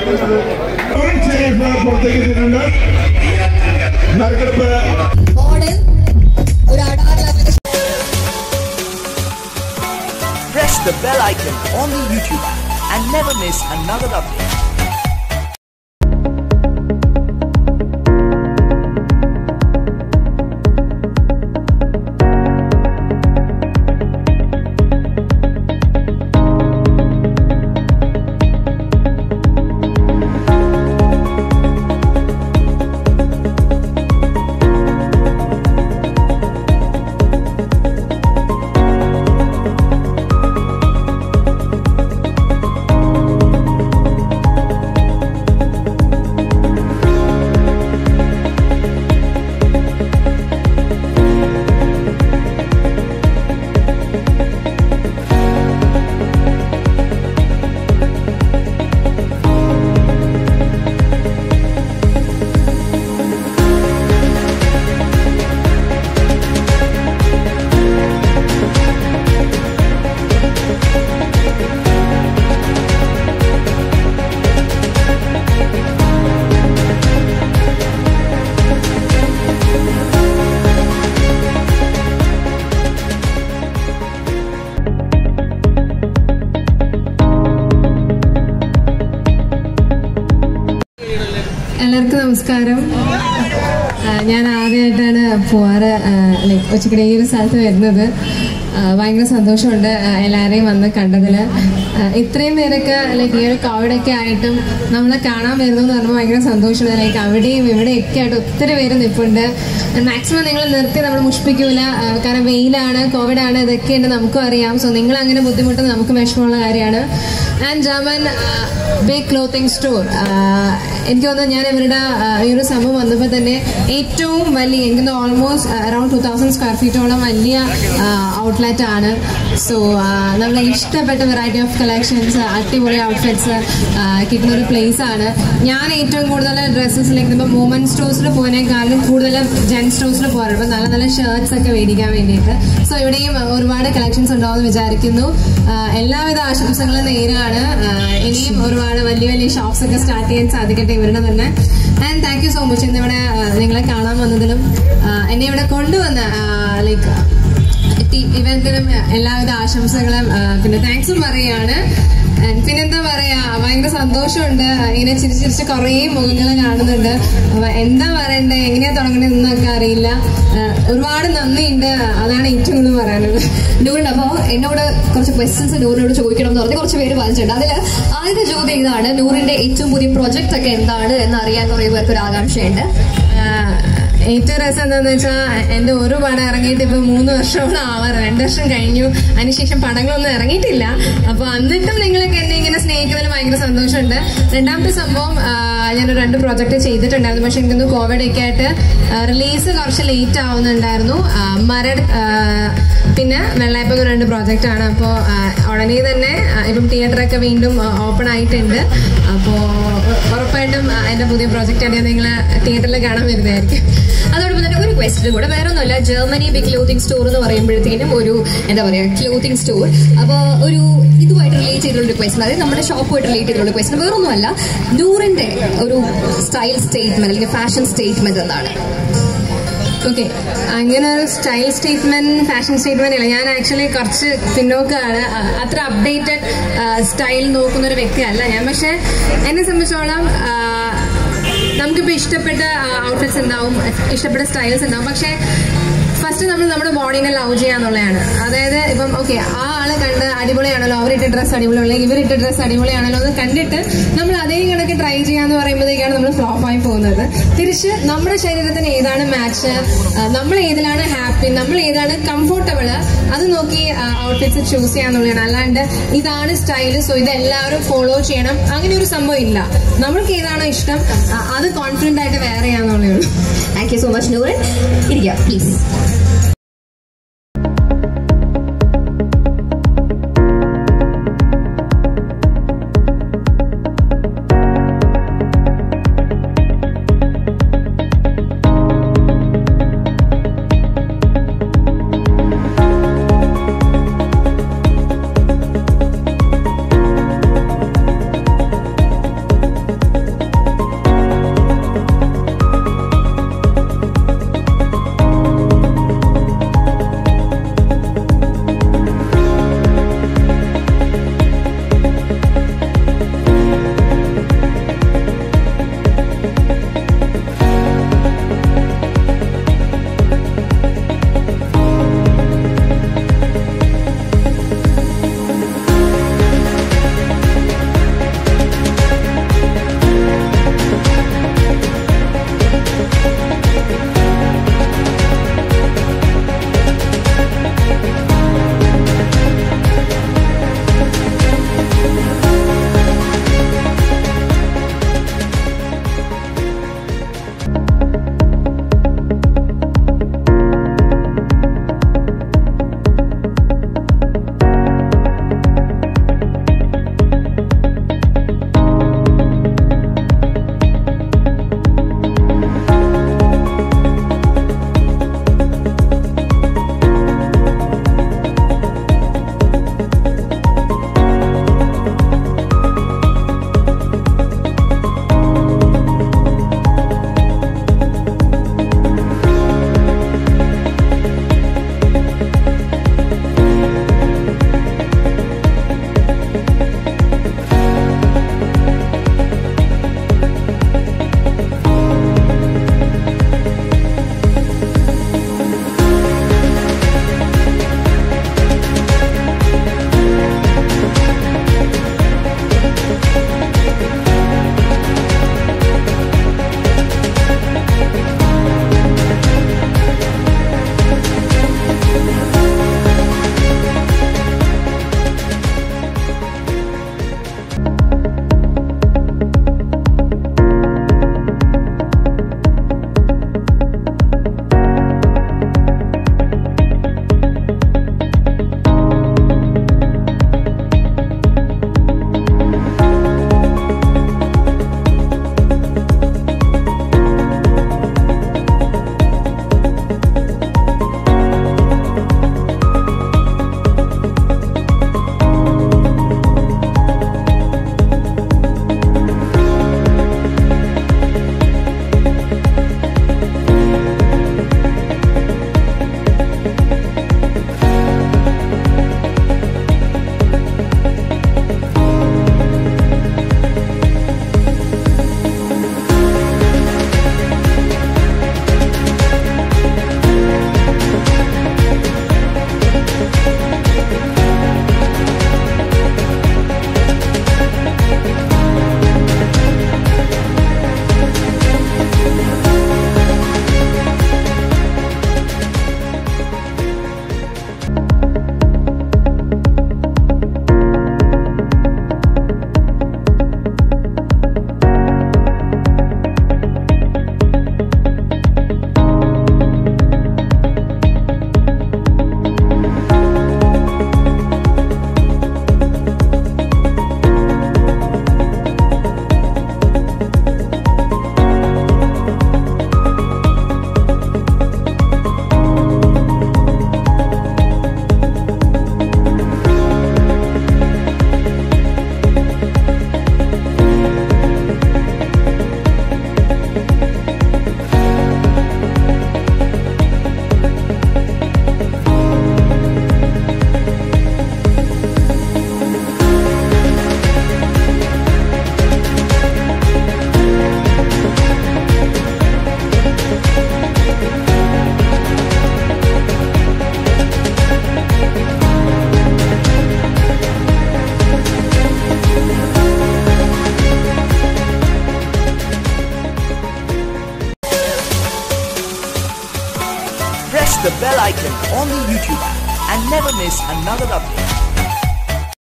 ഷെരീഫ് പുറത്തേക്ക് എത്തിയിട്ടുണ്ട് നറുക്കെടുപ്പ് മോഡൽ ഒരു അടാറിലാക്കുന്ന press the bell icon on the YouTube app and never miss another update. എല്ലാവർക്കും നമസ്കാരം ആ, ഞാൻ ആദ്യമായിട്ടാണ് പോവാറ് ലൈക്ക് ഉച്ചക്കടെ ഈ ഒരു സ്ഥലത്ത് വരുന്നത് ആ, ഭയങ്കര സന്തോഷമുണ്ട് ആ, എല്ലാവരെയും വന്ന് കണ്ടതിൽ ഇത്രയും പേരൊക്കെ ലൈക്ക് ഈ ഒരു കോവിഡൊക്കെ ആയിട്ടും നമ്മളെ കാണാൻ വരുന്നു എന്ന് പറയുമ്പോൾ ഭയങ്കര സന്തോഷമുണ്ട് ലൈക്ക് അവിടെയും ഇവിടെയൊക്കെ ആയിട്ട് ഒത്തിരി പേര് നിൽപ്പുണ്ട് മാക്സിമം നിങ്ങൾ നിർത്തി നമ്മൾ മുഷിപ്പിക്കൂല ആ, കാരണം വെയിലാണ് കോവിഡാണ് ഇതൊക്കെയുണ്ട് നമുക്കും അറിയാം സോ നിങ്ങൾ അങ്ങനെ ബുദ്ധിമുട്ടുന്നത് നമുക്ക് വിഷമമുള്ള കാര്യമാണ് and German big clothing store എനിക്ക് തോന്നുന്നു ഞാൻ ഇവരുടെ ആ, ഈ ഒരു സംഭവം വന്നപ്പോൾ തന്നെ ഏറ്റവും വലിയ എനിക്ക് almost around two thousand square ഫീറ്റോളം വലിയ ഔട്ട്ലെറ്റ് ആണ് സോ നമ്മളെ ഇഷ്ടപ്പെട്ട വെറൈറ്റി ഓഫ് കളക്ഷൻസ് അടിപൊളി ഔട്ട്ഫിറ്റ്സ് കിട്ടുന്ന ഒരു പ്ലേസ് ആണ് ഞാൻ ഏറ്റവും കൂടുതൽ ഡ്രസ്സസിലേക്ക് ഇപ്പോൾ മൂമെന്റ് സ്റ്റോഴ്സിൽ പോകുന്നതിനേക്കാളും കൂടുതൽ ജെൻ സ്റ്റോഴ്സിൽ പോകാറുണ്ട് നല്ല നല്ല ഷർട്ട്സ് ഒക്കെ മേടിക്കാൻ വേണ്ടിയിട്ട് സോ ഇവിടെയും ഒരുപാട് കളക്ഷൻസ് ഉണ്ടാവുമെന്ന് വിചാരിക്കുന്നു ആ, എല്ലാവിധ ആശംസകളും നേരാണ് ആ, ഇനിയും ഒരുപാട് വലിയ വലിയ ഷോപ്സ് ഒക്കെ സ്റ്റാർട്ട് ചെയ്യാൻ സാധിക്കട്ടെ ഇവരുടെ തന്നെ and thank you so much ഇന്നിവിടെ ആ, നിങ്ങളെ കാണാൻ വന്നതിലും ആ, എന്നെ ഇവിടെ കൊണ്ടുവന്ന ലൈക്ക് ഇവന്റിനും എല്ലാവിധ ആശംസകളും ആ, പിന്നെ താങ്ക്സും പറയാണ് And പിന്നെന്താ പറയാ ഭയങ്കര സന്തോഷമുണ്ട് ഇങ്ങനെ ചിരിച്ച് ചിരിച്ച് കുറേ മുഖങ്ങൾ കാണുന്നുണ്ട് അപ്പൊ എന്താ പറയണ്ടേ എങ്ങനെയാ തുടങ്ങണമെന്നൊക്കെ അറിയില്ല ആ, ഒരുപാട് നന്ദിയുണ്ട് അതാണ് ഏറ്റവും കൂടുതൽ പറയാനുള്ളത് നൂറിന് അപ്പോ എന്നോട് കുറച്ച് ക്വസ്റ്റ്യൻസ് നൂറിനോട് ചോദിക്കണം എന്ന് പറഞ്ഞ് കുറച്ച് പേര് വാങ്ങിച്ചിട്ടുണ്ട് അതിൽ ആദ്യത്തെ ചോദ്യം ഇതാണ് നൂറിന്റെ ഏറ്റവും പുതിയ പ്രൊജക്ട് ഒക്കെ എന്താണ് എന്ന് അറിയാൻ കുറെ പേർക്ക് ഒരു ആകാംക്ഷയുണ്ട് ആഹ് ഏറ്റവും രസം എന്താന്ന് വെച്ചാൽ എന്റെ ഒരു പടം ഇറങ്ങിയിട്ട് ഇപ്പൊ മൂന്ന് വർഷമോളം ആവാറ് രണ്ട് വർഷം കഴിഞ്ഞു അതിനുശേഷം പടങ്ങളൊന്നും ഇറങ്ങിയിട്ടില്ല അപ്പൊ എന്നിട്ടും നിങ്ങളൊക്കെ എന്നെ ഇങ്ങനെ സ്നേഹിക്കുന്നതിൽ ഭയങ്കര സന്തോഷമുണ്ട് രണ്ടാമത്തെ സംഭവം ആഹ് ഞാൻ രണ്ട് പ്രോജക്റ്റ് ചെയ്തിട്ടുണ്ടായിരുന്നു പക്ഷെ എനിക്കൊന്ന് കോവിഡ് ഒക്കെ ആയിട്ട് റിലീസ് കുറച്ച് ലേറ്റ് ആവുന്നുണ്ടായിരുന്നു ആഹ് മരട് ആഹ് പിന്നെ വെള്ളയപ്പം രണ്ട് പ്രോജക്റ്റ് ആണ് അപ്പോൾ ഉടനെ തന്നെ ആഹ് ഇപ്പം തിയേറ്ററൊക്കെ വീണ്ടും ഓപ്പൺ ആയിട്ടുണ്ട് അപ്പോൾ ഉറപ്പായിട്ടും ആ, എന്റെ പുതിയ പ്രോജക്റ്റ് ആയിട്ട് നിങ്ങൾ തിയേറ്ററിൽ കാണാൻ വരുന്നതായിരിക്കും അതോടൊപ്പം തന്നെ ഒരു ക്വസ്റ്റ്യൻ കൂടെ വേറെ ഒന്നുമല്ല ജർമ്മനി ബിഗ് ക്ലോത്തിങ് സ്റ്റോർ എന്ന് പറയുമ്പോഴത്തേനും ഒരു എന്താ പറയാ ക്ലോത്തിങ് സ്റ്റോർ അപ്പോൾ ഒരു ഇതുമായിട്ട് റിലേറ്റ് ചെയ്തിട്ടുള്ള ക്വസ്റ്റൻ അതായത് നമ്മുടെ ഷോപ്പുമായിട്ട് റിലേറ്റ് ചെയ്തിട്ടുള്ള ക്വസ്റ്റൻ വേറൊന്നുമല്ല നൂറിന്റെ ഒരു സ്റ്റൈൽ സ്റ്റേറ്റ്മെന്റ് അല്ലെങ്കിൽ ഫാഷൻ സ്റ്റേറ്റ്മെന്റ് എന്താണ് ഓക്കെ അങ്ങനെ ഒരു സ്റ്റൈൽ സ്റ്റേറ്റ്മെന്റ് ഫാഷൻ സ്റ്റേറ്റ്മെന്റ് ഇല്ല ഞാൻ ആക്ച്വലി കുറച്ച് പിന്നോക്കാണ് അ- അത്ര അപ്ഡേറ്റഡ് സ്റ്റൈൽ നോക്കുന്ന ഒരു വ്യക്തിയല്ല ഞാൻ പക്ഷെ എന്നെ സംബന്ധിച്ചോളം ആ, നമുക്കിപ്പോൾ ഇഷ്ടപ്പെട്ട ഔട്ട്ഫിറ്റ്സ് ഉണ്ടാവും ഇഷ്ടപ്പെട്ട സ്റ്റൈൽസ് ഉണ്ടാവും പക്ഷെ ഫസ്റ്റ് നമ്മൾ നമ്മുടെ ബോഡീനെ ലവ് ചെയ്യാന്നുള്ളതാണ് അതായത് ഇപ്പം ഓക്കെ ആ ആള് കണ്ട് അടിപൊളിയാണല്ലോ അവരിട്ട ഡ്രസ്സ് അടിപൊളിയുള്ള ഇവരിട്ട ഡ്രസ്സ് അടിപൊളിയാണല്ലോ എന്ന് കണ്ടിട്ട് നമ്മൾ അതേ കണക്ക് ട്രൈ ചെയ്യാന്ന് പറയുമ്പോഴത്തേക്കാണ് നമ്മൾ ഫ്ലോപ്പ് ആയി പോകുന്നത് തിരിച്ച് നമ്മുടെ ശരീരത്തിന് ഏതാണ് മാച്ച് നമ്മൾ ഏതിലാണ് ഹാപ്പി നമ്മൾ ഏതാണ് കംഫർട്ടബിൾ അത് നോക്കി ഔട്ട്ഫിറ്റ്സ് ചൂസ് ചെയ്യാന്നുള്ളതാണ് അല്ലാണ്ട് ഇതാണ് സ്റ്റൈല് സോ ഇത് എല്ലാവരും ഫോളോ ചെയ്യണം അങ്ങനെ ഒരു സംഭവം ഇല്ല നമ്മൾക്ക് ഏതാണോ ഇഷ്ടം ആ, അത് കോൺഫിഡന്റ് ആയിട്ട് വേറെ ചെയ്യാന്നുള്ളേ ഉള്ളൂ thank you so much Nooran ഇരിക്കാം please the bell icon on the YouTube app and never miss another update.